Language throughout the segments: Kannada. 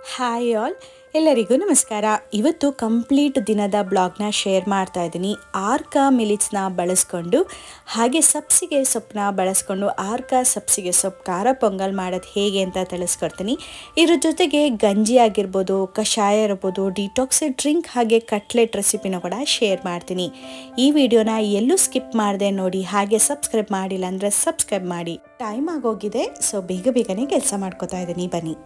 ಹಾಯ್ ಆಲ್ ಎಲ್ಲರಿಗೂ ನಮಸ್ಕಾರ ಇವತ್ತು ಕಂಪ್ಲೀಟ್ ದಿನದ ಬ್ಲಾಗ್ನ ಶೇರ್ ಮಾಡ್ತಾ ಇದ್ದೀನಿ ಆರ್ಕ ಮಿಲಿಟ್ಸ್ನ ಬಳಸ್ಕೊಂಡು ಹಾಗೆ ಸಬ್ಸಿಗೆ ಸೊಪ್ಪನ್ನ ಬಳಸ್ಕೊಂಡು ಆರ್ಕ ಸಬ್ಸಿಗೆ ಸೊಪ್ಪು ಖಾರ ಪೊಂಗಲ್ ಮಾಡೋದು ಹೇಗೆ ಅಂತ ತಿಳಿಸ್ಕೊಡ್ತೀನಿ ಇದ್ರ ಜೊತೆಗೆ ಗಂಜಿ ಆಗಿರ್ಬೋದು ಕಷಾಯ ಇರ್ಬೋದು ಡಿಟಾಕ್ಸಿಡ್ ಡ್ರಿಂಕ್ ಹಾಗೆ ಕಟ್ಲೆಟ್ ರೆಸಿಪಿನ ಕೂಡ ಶೇರ್ ಮಾಡ್ತೀನಿ ಈ ವಿಡಿಯೋನ ಎಲ್ಲೂ ಸ್ಕಿಪ್ ಮಾಡಿದೆ ನೋಡಿ ಹಾಗೆ ಸಬ್ಸ್ಕ್ರೈಬ್ ಮಾಡಿಲ್ಲ ಅಂದರೆ ಸಬ್ಸ್ಕ್ರೈಬ್ ಮಾಡಿ ಟೈಮ್ ಆಗೋಗಿದೆ ಸೊ ಬೇಗ ಬೇಗನೆ ಕೆಲಸ ಮಾಡ್ಕೋತಾ ಇದ್ದೀನಿ ಬನ್ನಿ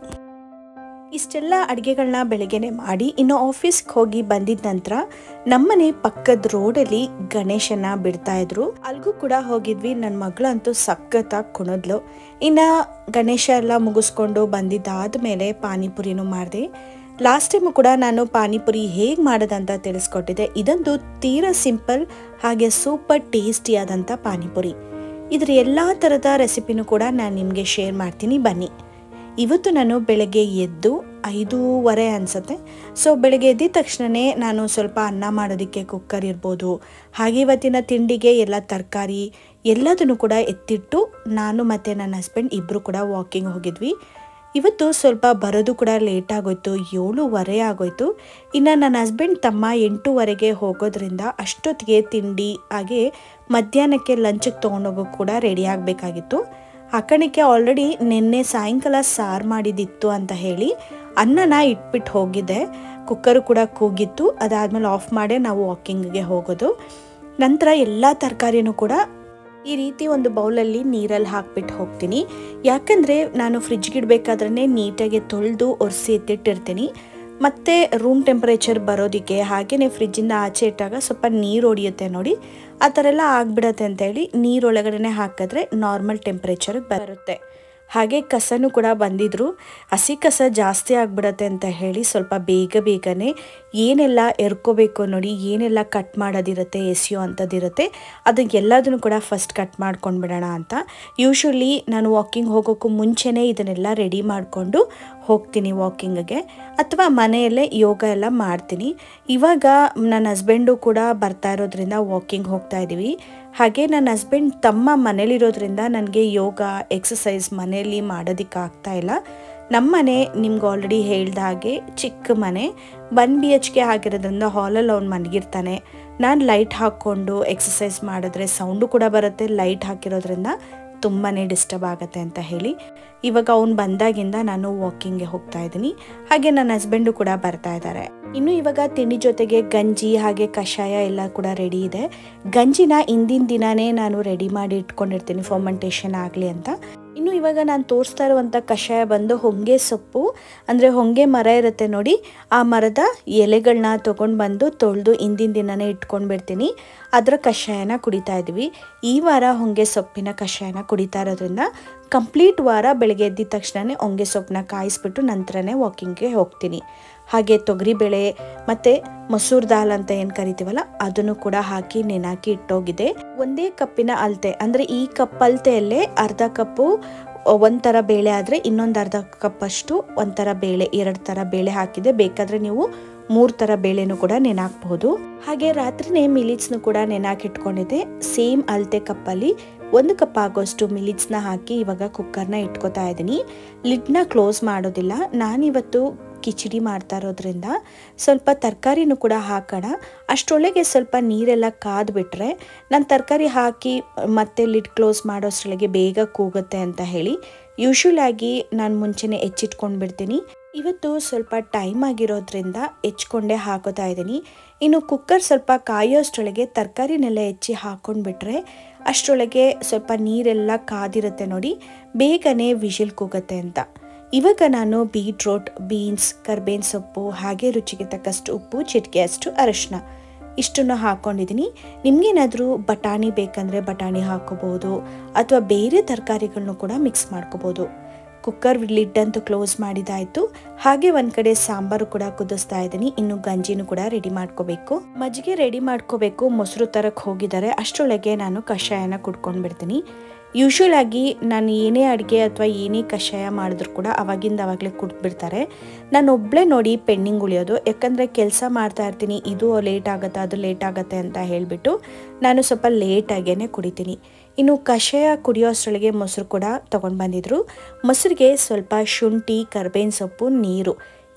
ಇಷ್ಟೆಲ್ಲ ಅಡುಗೆಗಳನ್ನ ಬೆಳಗ್ಗೆನೆ ಮಾಡಿ ಇನ್ನು ಆಫೀಸ್ಗೆ ಹೋಗಿ ಬಂದಿದ ನಂತರ ನಮ್ಮನೆ ಪಕ್ಕದ ರೋಡಲ್ಲಿ ಗಣೇಶನ ಬಿಡ್ತಾ ಇದ್ರು ಅಲ್ಗೂ ಕೂಡ ಹೋಗಿದ್ವಿ ನನ್ನ ಮಗಳಂತೂ ಸಖತ್ತಾಗಿ ಕುಣಿದ್ಲು ಇನ್ನು ಗಣೇಶ ಎಲ್ಲ ಮುಗಿಸ್ಕೊಂಡು ಬಂದಿದ್ದಾದ್ಮೇಲೆ ಪಾನಿಪುರಿನೂ ಮಾಡಿದೆ ಲಾಸ್ಟ್ ಟೈಮು ಕೂಡ ನಾನು ಪಾನಿಪುರಿ ಹೇಗೆ ಮಾಡೋದಂತ ತಿಳಿಸ್ಕೊಟ್ಟಿದ್ದೆ ಇದೊಂದು ತೀರಾ ಸಿಂಪಲ್ ಹಾಗೆ ಸೂಪರ್ ಟೇಸ್ಟಿಯಾದಂಥ ಪಾನಿಪುರಿ ಇದ್ರ ಎಲ್ಲ ಥರದ ರೆಸಿಪಿನೂ ಕೂಡ ನಾನು ನಿಮಗೆ ಶೇರ್ ಮಾಡ್ತೀನಿ ಬನ್ನಿ ಇವತ್ತು ನಾನು ಬೆಳಗ್ಗೆ ಎದ್ದು ಐದೂವರೆ ಅನಿಸುತ್ತೆ ಸೊ ಬೆಳಗ್ಗೆ ಎದ್ದಿದ ತಕ್ಷಣವೇ ನಾನು ಸ್ವಲ್ಪ ಅನ್ನ ಮಾಡೋದಕ್ಕೆ ಕುಕ್ಕರ್ ಇರ್ಬೋದು ಹಾಗೆ ಇವತ್ತಿನ ತಿಂಡಿಗೆ ಎಲ್ಲ ತರಕಾರಿ ಎಲ್ಲದನ್ನು ಕೂಡ ಎತ್ತಿಟ್ಟು ನಾನು ಮತ್ತು ನನ್ನ ಹಸ್ಬೆಂಡ್ ಇಬ್ಬರು ಕೂಡ ವಾಕಿಂಗ್ ಹೋಗಿದ್ವಿ ಇವತ್ತು ಸ್ವಲ್ಪ ಬರೋದು ಕೂಡ ಲೇಟ್ ಆಗೋಯ್ತು ಏಳುವರೆ ಆಗೋಯ್ತು ಇನ್ನು ನನ್ನ ಹಸ್ಬೆಂಡ್ ತಮ್ಮ ಎಂಟೂವರೆಗೆ ಹೋಗೋದ್ರಿಂದ ಅಷ್ಟೊತ್ತಿಗೆ ತಿಂಡಿ ಹಾಗೆ ಮಧ್ಯಾಹ್ನಕ್ಕೆ ಲಂಚಿಗೆ ತೊಗೊಂಡೋಗೋಕೆ ಕೂಡ ರೆಡಿ ಆಗಬೇಕಾಗಿತ್ತು ಅಕ್ಕಣಿಕೆ ಆಲ್ರೆಡಿ ನಿನ್ನೆ ಸಾಯಂಕಾಲ ಸಾರು ಮಾಡಿದಿತ್ತು ಅಂತ ಹೇಳಿ ಅನ್ನನ ಇಟ್ಬಿಟ್ಟು ಹೋಗಿದ್ದೆ ಕುಕ್ಕರು ಕೂಡ ಕೂಗಿತ್ತು ಅದಾದಮೇಲೆ ಆಫ್ ಮಾಡೇ ನಾವು ವಾಕಿಂಗ್ಗೆ ಹೋಗೋದು ನಂತರ ಎಲ್ಲ ತರಕಾರಿನೂ ಕೂಡ ಈ ರೀತಿ ಒಂದು ಬೌಲಲ್ಲಿ ನೀರಲ್ಲಿ ಹಾಕ್ಬಿಟ್ಟು ಹೋಗ್ತೀನಿ ಯಾಕಂದರೆ ನಾನು ಫ್ರಿಜ್ಗೆ ಇಡಬೇಕಾದ್ರೆ ನೀಟಾಗಿ ತೊಳೆದು ಒರೆಸಿ ಎತ್ತಿಟ್ಟಿರ್ತೀನಿ ಮತ್ತು ರೂಮ್ ಟೆಂಪ್ರೇಚರ್ ಬರೋದಕ್ಕೆ ಹಾಗೆಯೇ ಫ್ರಿಜ್ಜಿಂದ ಆಚೆ ಇಟ್ಟಾಗ ಸ್ವಲ್ಪ ನೀರು ಹೊಡಿಯುತ್ತೆ ನೋಡಿ ಆ ಥರ ಎಲ್ಲ ಆಗಿಬಿಡತ್ತೆ ಅಂತೇಳಿ ನೀರೊಳಗಡೆ ಹಾಕಿದ್ರೆ ನಾರ್ಮಲ್ ಟೆಂಪ್ರೇಚರ್ಗೆ ಬರುತ್ತೆ ಹಾಗೆ ಕಸನೂ ಕೂಡ ಬಂದಿದ್ರು ಹಸಿ ಕಸ ಜಾಸ್ತಿ ಆಗಿಬಿಡತ್ತೆ ಅಂತ ಹೇಳಿ ಸ್ವಲ್ಪ ಬೇಗ ಬೇಗನೆ ಏನೆಲ್ಲ ಎರ್ಕೋಬೇಕು ನೋಡಿ ಏನೆಲ್ಲ ಕಟ್ ಮಾಡೋದಿರುತ್ತೆ ಎಸೆಯೋ ಅಂಥದ್ದಿರುತ್ತೆ ಅದಕ್ಕೆಲ್ಲದನ್ನು ಕೂಡ ಫಸ್ಟ್ ಕಟ್ ಮಾಡ್ಕೊಂಡ್ಬಿಡೋಣ ಅಂತ ಯೂಶ್ವಲಿ ನಾನು ವಾಕಿಂಗ್ ಹೋಗೋಕ್ಕೂ ಮುಂಚೆನೇ ಇದನ್ನೆಲ್ಲ ರೆಡಿ ಮಾಡಿಕೊಂಡು ಹೋಗ್ತೀನಿ ವಾಕಿಂಗ್ಗೆ ಅಥವಾ ಮನೆಯಲ್ಲೇ ಯೋಗ ಎಲ್ಲ ಮಾಡ್ತೀನಿ ಇವಾಗ ನನ್ನ ಹಸ್ಬೆಂಡು ಕೂಡ ಬರ್ತಾ ಇರೋದ್ರಿಂದ ವಾಕಿಂಗ್ ಹೋಗ್ತಾ ಇದ್ದೀವಿ ಹಾಗೆ ನನ್ನ ಹಸ್ಬೆಂಡ್ ತಮ್ಮ ಮನೇಲಿರೋದ್ರಿಂದ ನನಗೆ ಯೋಗ ಎಕ್ಸಸೈಸ್ ಮನೆಯಲ್ಲಿ ಮಾಡೋದಕ್ಕೆ ಆಗ್ತಾ ಇಲ್ಲ ನಮ್ಮ ಮನೆ ನಿಮ್ಗೆ ಆಲ್ರೆಡಿ ಹೇಳ್ದ ಹಾಗೆ ಚಿಕ್ಕ ಮನೆ ಒನ್ ಬಿ ಎಚ್ ಕೆ ಆಗಿರೋದ್ರಿಂದ ಹಾಲಲ್ಲಿ ಅವ್ನು ಮನಗಿರ್ತಾನೆ ನಾನು ಲೈಟ್ ಹಾಕ್ಕೊಂಡು ಎಕ್ಸಸೈಸ್ ಮಾಡಿದ್ರೆ ಸೌಂಡು ಕೂಡ ಬರುತ್ತೆ ಲೈಟ್ ಹಾಕಿರೋದ್ರಿಂದ ತುಂಬಾ ಡಿಸ್ಟರ್ಬ್ ಆಗುತ್ತೆ ಅಂತ ಹೇಳಿ ಇವಾಗ ಅವ್ನು ಬಂದಾಗಿಂದ ನಾನು ವಾಕಿಂಗ್ಗೆ ಹೋಗ್ತಾ ಇದ್ದೀನಿ ಹಾಗೆ ನನ್ನ ಹಸ್ಬೆಂಡು ಕೂಡ ಬರ್ತಾ ಇದ್ದಾರೆ ಇನ್ನು ಇವಾಗ ತಿಂಡಿ ಜೊತೆಗೆ ಗಂಜಿ ಹಾಗೆ ಕಷಾಯ ಎಲ್ಲ ಕೂಡ ರೆಡಿ ಇದೆ ಗಂಜಿನ ಹಿಂದಿನ ದಿನನೇ ನಾನು ರೆಡಿ ಮಾಡಿ ಇಟ್ಕೊಂಡಿರ್ತೀನಿ ಫರ್ಮೆಂಟೇಷನ್ ಆಗಲಿ ಅಂತ ಇನ್ನು ಇವಾಗ ನಾನು ತೋರಿಸ್ತಾ ಇರುವಂಥ ಕಷಾಯ ಬಂದು ಹೊಂಗೆ ಸೊಪ್ಪು ಅಂದರೆ ಹೊಂಗೆ ಮರ ಇರುತ್ತೆ ನೋಡಿ ಆ ಮರದ ಎಲೆಗಳನ್ನ ತೊಗೊಂಡು ಬಂದು ತೊಳೆದು ಹಿಂದಿನ ದಿನನೇ ಇಟ್ಕೊಂಡ್ಬಿಡ್ತೀನಿ ಅದರ ಕಷಾಯನ ಕುಡಿತಾ ಇದ್ವಿ ಈ ವಾರ ಹೊಂಗೆ ಸೊಪ್ಪಿನ ಕಷಾಯನ ಕುಡಿತಾ ಇರೋದ್ರಿಂದ ಕಂಪ್ಲೀಟ್ ವಾರ ಬೆಳಗ್ಗೆ ಎದ್ದಿದ ತಕ್ಷಣವೇ ಹೊಂಗೆ ಸೊಪ್ಪನ್ನ ಕಾಯಿಸ್ಬಿಟ್ಟು ನಂತರನೇ ವಾಕಿಂಗ್ಗೆ ಹೋಗ್ತೀನಿ ಹಾಗೆ ತೊಗರಿಬೇಳೆ ಮತ್ತು ಮಸೂರ್ ದಾಲ್ ಅಂತ ಏನು ಕರಿತೀವಲ್ಲ ಅದನ್ನು ಕೂಡ ಹಾಕಿ ನೆನಾಕಿ ಇಟ್ಟೋಗಿದೆ ಒಂದೇ ಕಪ್ಪಿನ ಅಳತೆ ಅಂದರೆ ಈ ಕಪ್ ಅಳತೆಯಲ್ಲೇ ಅರ್ಧ ಕಪ್ಪು ಒಂಥರ ಬೇಳೆ ಆದರೆ ಇನ್ನೊಂದು ಅರ್ಧ ಕಪ್ಪಷ್ಟು ಒಂಥರ ಬೇಳೆ ಎರಡು ಥರ ಬೇಳೆ ಹಾಕಿದೆ ಬೇಕಾದರೆ ನೀವು ಮೂರು ಥರ ಬೇಳೆನೂ ಕೂಡ ನೆನಾಕ್ಬಹುದು ಹಾಗೆ ರಾತ್ರಿನೇ ಮಿಲಿಟ್ಸ್ನು ಕೂಡ ನೆನಾಕಿಟ್ಕೊಂಡಿದ್ದೆ ಸೇಮ್ ಅಳತೆ ಕಪ್ಪಲ್ಲಿ ಒಂದು ಕಪ್ ಆಗೋಷ್ಟು ಮಿಲಿಟ್ಸ್ನ ಹಾಕಿ ಇವಾಗ ಕುಕ್ಕರ್ನ ಇಟ್ಕೋತಾ ಇದ್ದೀನಿ ಲಿಡ್ನ ಕ್ಲೋಸ್ ಮಾಡೋದಿಲ್ಲ ನಾನಿವತ್ತು ಕಿಚಡಿ ಮಾಡ್ತಾ ಇರೋದ್ರಿಂದ ಸ್ವಲ್ಪ ತರಕಾರಿನೂ ಕೂಡ ಹಾಕೋಣ ಅಷ್ಟರೊಳಗೆ ಸ್ವಲ್ಪ ನೀರೆಲ್ಲ ಕಾದ್ಬಿಟ್ರೆ ನಾನು ತರಕಾರಿ ಹಾಕಿ ಮತ್ತೆ ಲಿಡ್ ಕ್ಲೋಸ್ ಮಾಡೋಷ್ರೊಳಗೆ ಬೇಗ ಕೂಗುತ್ತೆ ಅಂತ ಹೇಳಿ ಯೂಶ್ವಲ್ ಆಗಿ ನಾನು ಮುಂಚೆನೇ ಹೆಚ್ಚಿಟ್ಕೊಂಡು ಬಿಡ್ತೀನಿ ಇವತ್ತು ಸ್ವಲ್ಪ ಟೈಮ್ ಆಗಿರೋದ್ರಿಂದ ಹೆಚ್ಕೊಂಡೇ ಹಾಕೋತಾ ಇದ್ದೀನಿ ಇನ್ನು ಕುಕ್ಕರ್ ಸ್ವಲ್ಪ ಕಾಯೋಷ್ಟರೊಳಗೆ ತರಕಾರಿನೆಲ್ಲ ಹೆಚ್ಚಿ ಹಾಕೊಂಡ್ಬಿಟ್ರೆ ಅಷ್ಟರೊಳಗೆ ಸ್ವಲ್ಪ ನೀರೆಲ್ಲ ಕಾದಿರುತ್ತೆ ನೋಡಿ ಬೇಗನೆ ವಿಷಿಲ್ ಕೂಗುತ್ತೆ ಅಂತ ಇವಾಗ ನಾನು ಬೀಟ್ರೋಟ್ ಬೀನ್ಸ್ ಕರ್ಬೇವಿನ ಸೊಪ್ಪು ಹಾಗೆ ರುಚಿಗೆ ತಕ್ಕಷ್ಟು ಉಪ್ಪು ಚಿಟಿಕೆ ಅಷ್ಟು ಅರಶಿನ ಇಷ್ಟನ್ನು ಹಾಕ್ಕೊಂಡಿದ್ದೀನಿ ನಿಮಗೇನಾದರೂ ಬಟಾಣಿ ಬೇಕಂದರೆ ಬಟಾಣಿ ಹಾಕೋಬೋದು ಅಥವಾ ಬೇರೆ ತರಕಾರಿಗಳನ್ನೂ ಕೂಡ ಮಿಕ್ಸ್ ಮಾಡ್ಕೋಬೋದು ಕುಕ್ಕರ್ ಲಿಡ್ ಅಂತೂ ಕ್ಲೋಸ್ ಮಾಡಿದಾಯಿತು ಹಾಗೆ ಒಂದು ಕಡೆ ಸಾಂಬಾರು ಕೂಡ ಕುದಿಸ್ತಾ ಇದ್ದೀನಿ ಇನ್ನು ಗಂಜಿನೂ ಕೂಡ ರೆಡಿ ಮಾಡ್ಕೋಬೇಕು ಮಜ್ಜಿಗೆ ರೆಡಿ ಮಾಡ್ಕೋಬೇಕು ಮೊಸರು ತರಕ್ಕೆ ಹೋಗಿದ್ದಾರೆ ಅಷ್ಟರೊಳಗೆ ನಾನು ಕಷಾಯನ ಕುಡ್ಕೊಂಡು ಬಿಡ್ತೀನಿ ಯೂಶ್ವಲ್ ಆಗಿ ನಾನು ಏನೇ ಅಡುಗೆ ಅಥವಾ ಏನೇ ಕಷಾಯ ಮಾಡಿದ್ರು ಕೂಡ ಅವಾಗಿಂದ ಅವಾಗಲೇ ಕುಡ್ಬಿಡ್ತಾರೆ ನಾನು ಒಬ್ಬಳೇ ನೋಡಿ ಪೆಂಡಿಂಗ್ ಉಳಿಯೋದು ಯಾಕಂದರೆ ಕೆಲಸ ಮಾಡ್ತಾ ಇರ್ತೀನಿ ಇದು ಲೇಟ್ ಆಗುತ್ತೆ ಅದು ಲೇಟ್ ಆಗುತ್ತೆ ಅಂತ ಹೇಳಿಬಿಟ್ಟು ನಾನು ಸ್ವಲ್ಪ ಲೇಟಾಗೇ ಕುಡಿತೀನಿ ಇನ್ನು ಕಷಾಯ ಕುಡಿಯೋ ಅಷ್ಟರೊಳಗೆ ಮೊಸರು ಕೂಡ ತೊಗೊಂಡು ಬಂದಿದ್ರು ಮೊಸರಿಗೆ ಸ್ವಲ್ಪ ಶುಂಠಿ ಕರ್ಬೇವಿನ ಸೊಪ್ಪು ನೀರು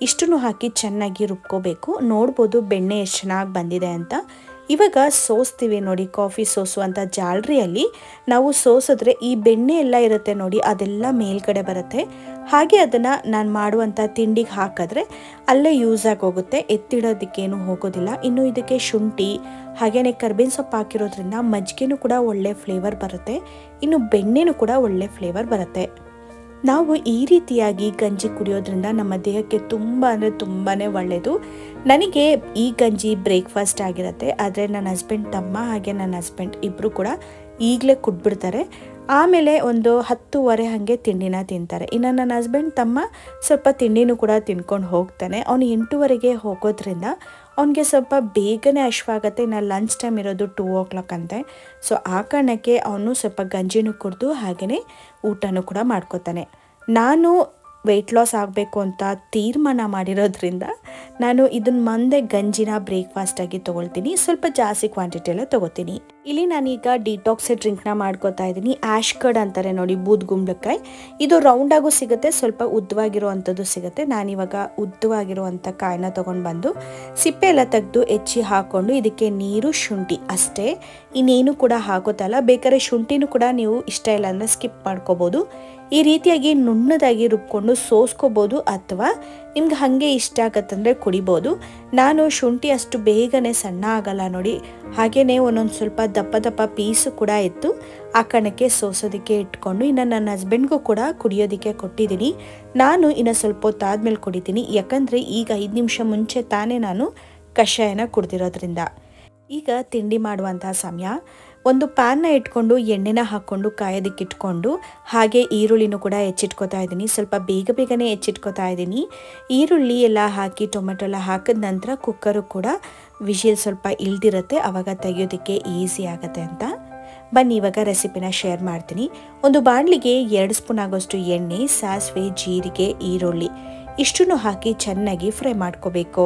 ಇಷ್ಟನ್ನು ಹಾಕಿ ಚೆನ್ನಾಗಿ ರುಬ್ಕೋಬೇಕು ನೋಡ್ಬೋದು ಬೆಣ್ಣೆ ಎಷ್ಟು ಚೆನ್ನಾಗಿ ಬಂದಿದೆ ಅಂತ ಇವಾಗ ಸೋಸ್ತೀವಿ ನೋಡಿ ಕಾಫಿ ಸೋಸು ಅಂತ ಜಾಲರಿಯಲ್ಲಿ ನಾವು ಸೋಸಿದ್ರೆ ಈ ಬೆಣ್ಣೆ ಎಲ್ಲ ಇರುತ್ತೆ ನೋಡಿ ಅದೆಲ್ಲ ಮೇಲ್ಗಡೆ ಬರುತ್ತೆ ಹಾಗೆ ಅದನ್ನು ನಾನು ಮಾಡುವಂಥ ತಿಂಡಿಗೆ ಹಾಕಿದ್ರೆ ಅಲ್ಲೇ ಯೂಸ್ ಆಗಿ ಹೋಗುತ್ತೆ ಎತ್ತಿಡೋದಕ್ಕೇನು ಹೋಗೋದಿಲ್ಲ ಇನ್ನು ಇದಕ್ಕೆ ಶುಂಠಿ ಹಾಗೆಯೇ ಕರ್ಬೇವಿನ ಸೊಪ್ಪು ಹಾಕಿರೋದ್ರಿಂದ ಮಜ್ಜಿಗೆನೂ ಕೂಡ ಒಳ್ಳೆ ಫ್ಲೇವರ್ ಬರುತ್ತೆ ಇನ್ನು ಬೆಣ್ಣೆನೂ ಕೂಡ ಒಳ್ಳೆ ಫ್ಲೇವರ್ ಬರುತ್ತೆ ನಾವು ಈ ರೀತಿಯಾಗಿ ಗಂಜಿ ಕುಡಿಯೋದ್ರಿಂದ ನಮ್ಮ ದೇಹಕ್ಕೆ ತುಂಬ ಅಂದರೆ ತುಂಬಾ ಒಳ್ಳೆಯದು ನನಗೆ ಈ ಗಂಜಿ ಬ್ರೇಕ್ಫಾಸ್ಟ್ ಆಗಿರುತ್ತೆ ಆದರೆ ನನ್ನ ಹಸ್ಬೆಂಡ್ ತಮ್ಮ ಹಾಗೆ ನನ್ನ ಹಸ್ಬೆಂಡ್ ಇಬ್ಬರು ಕೂಡ ಈಗಲೇ ಕುಡ್ಬಿಡ್ತಾರೆ ಆಮೇಲೆ ಒಂದು ಹತ್ತುವರೆ ಹಾಗೆ ತಿಂಡಿನ ತಿಂತಾರೆ ಇನ್ನು ನನ್ನ ಹಸ್ಬೆಂಡ್ ತಮ್ಮ ಸ್ವಲ್ಪ ತಿಂಡಿನೂ ಕೂಡ ತಿನ್ಕೊಂಡು ಹೋಗ್ತಾನೆ ಅವನು ಎಂಟೂವರೆಗೆ ಹೋಗೋದ್ರಿಂದ ಅವನಿಗೆ ಸ್ವಲ್ಪ ಬೇಗನೆ ಹಶ್ವಾಗತ್ತೆ ಇನ್ನು ಲಂಚ್ ಟೈಮ್ ಇರೋದು ಟೂ ಓ ಕ್ಲಾಕ್ ಅಂತೆ ಸೊ ಆ ಕಾರಣಕ್ಕೆ ಅವನು ಸ್ವಲ್ಪ ಗಂಜಿನೂ ಕುಡಿದು ಹಾಗೆಯೇ ಊಟನೂ ಕೂಡ ಮಾಡ್ಕೋತಾನೆ ನಾನು ವೆಯ್ಟ್ ಲಾಸ್ ಆಗಬೇಕು ಅಂತ ತೀರ್ಮಾನ ಮಾಡಿರೋದ್ರಿಂದ ನಾನು ಇದನ್ನ ಮುಂದೆ ಗಂಜಿನ ಬ್ರೇಕ್ಫಾಸ್ಟಾಗಿ ತೊಗೊಳ್ತೀನಿ ಸ್ವಲ್ಪ ಜಾಸ್ತಿ ಕ್ವಾಂಟಿಟಿಯಲ್ಲೇ ತೊಗೋತೀನಿ ಇಲ್ಲಿ ನಾನೀಗ ಡಿಟಾಕ್ಸಿ ಡ್ರಿಂಕ್ನ ಮಾಡ್ಕೋತಾ ಇದ್ದೀನಿ ಆ್ಯಶ್ ಕಡ್ ಅಂತಾರೆ ನೋಡಿ ಬೂದ್ ಗುಂಬಳಕಾಯಿ ಇದು ರೌಂಡಾಗೂ ಸಿಗುತ್ತೆ ಸ್ವಲ್ಪ ಉದ್ದವಾಗಿರುವಂಥದ್ದು ಸಿಗುತ್ತೆ ನಾನಿವಾಗ ಉದ್ದವಾಗಿರುವಂಥ ಕಾಯಿನ ತೊಗೊಂಡು ಬಂದು ಸಿಪ್ಪೆ ಎಲ್ಲ ತೆಗೆದು ಹೆಚ್ಚಿ ಹಾಕ್ಕೊಂಡು ಇದಕ್ಕೆ ನೀರು ಶುಂಠಿ ಅಷ್ಟೇ ಇನ್ನೇನು ಕೂಡ ಹಾಕೋತಲ್ಲ ಬೇಕಾದ್ರೆ ಶುಂಠಿನೂ ಕೂಡ ನೀವು ಇಷ್ಟ ಇಲ್ಲ ಅಂದರೆ ಸ್ಕಿಪ್ ಮಾಡ್ಕೋಬೋದು ಈ ರೀತಿಯಾಗಿ ನುಣ್ಣದಾಗಿ ರುಬ್ಕೊಂಡು ಸೋಸ್ಕೋಬೋದು ಅಥವಾ ನಿಮ್ಗೆ ಹಾಗೆ ಇಷ್ಟ ಆಗತ್ತಂದರೆ ಕುಡಿಬೋದು ನಾನು ಶುಂಠಿ ಅಷ್ಟು ಬೇಗನೆ ಸಣ್ಣ ಆಗಲ್ಲ ನೋಡಿ ಹಾಗೆಯೇ ಒಂದೊಂದು ಸ್ವಲ್ಪ ದಪ್ಪ ದಪ್ಪ ಪೀಸು ಕೂಡ ಇತ್ತು ಆ ಕಣಕ್ಕೆ ಸೋಸೋದಕ್ಕೆ ಇಟ್ಕೊಂಡು ಇನ್ನು ನನ್ನ ಹಸ್ಬೆಂಡ್ಗೂ ಕೂಡ ಕುಡಿಯೋದಕ್ಕೆ ಕೊಟ್ಟಿದ್ದೀನಿ ನಾನು ಇನ್ನು ಸ್ವಲ್ಪ ಹೊತ್ತಾದ್ಮೇಲೆ ಕುಡಿತೀನಿ ಯಾಕಂದರೆ ಈಗ ಐದು ನಿಮಿಷ ಮುಂಚೆ ತಾನೇ ನಾನು ಕಷಾಯನ ಕುಡ್ದಿರೋದ್ರಿಂದ ಈಗ ತಿಂಡಿ ಮಾಡುವಂಥ ಸಮಯ ಒಂದು ಪ್ಯಾನ್ನ ಇಟ್ಕೊಂಡು ಎಣ್ಣೆನ ಹಾಕ್ಕೊಂಡು ಕಾಯೋದಕ್ಕೆ ಇಟ್ಕೊಂಡು ಹಾಗೆ ಈರುಳ್ಳಿನೂ ಕೂಡ ಹೆಚ್ಚಿಟ್ಕೋತಾ ಇದ್ದೀನಿ ಸ್ವಲ್ಪ ಬೇಗ ಬೇಗನೆ ಹೆಚ್ಚಿಟ್ಕೋತಾ ಇದ್ದೀನಿ ಈರುಳ್ಳಿ ಎಲ್ಲ ಹಾಕಿ ಟೊಮೆಟೊ ಎಲ್ಲ ಹಾಕಿದ ನಂತರ ಕುಕ್ಕರು ಕೂಡ ವಿಷಿಲ್ ಸ್ವಲ್ಪ ಇಳ್ದಿರುತ್ತೆ ಆವಾಗ ತೆಗೆಯೋದಕ್ಕೆ ಈಸಿ ಆಗುತ್ತೆ ಅಂತ ಬನ್ನಿ ಇವಾಗ ರೆಸಿಪಿನ ಶೇರ್ ಮಾಡ್ತೀನಿ ಒಂದು ಬಾಣಲಿಗೆ ಎರಡು ಸ್ಪೂನ್ ಆಗೋಷ್ಟು ಎಣ್ಣೆ ಸಾಸಿವೆ ಜೀರಿಗೆ ಈರುಳ್ಳಿ ಇಷ್ಟನ್ನು ಹಾಕಿ ಚೆನ್ನಾಗಿ ಫ್ರೈ ಮಾಡ್ಕೋಬೇಕು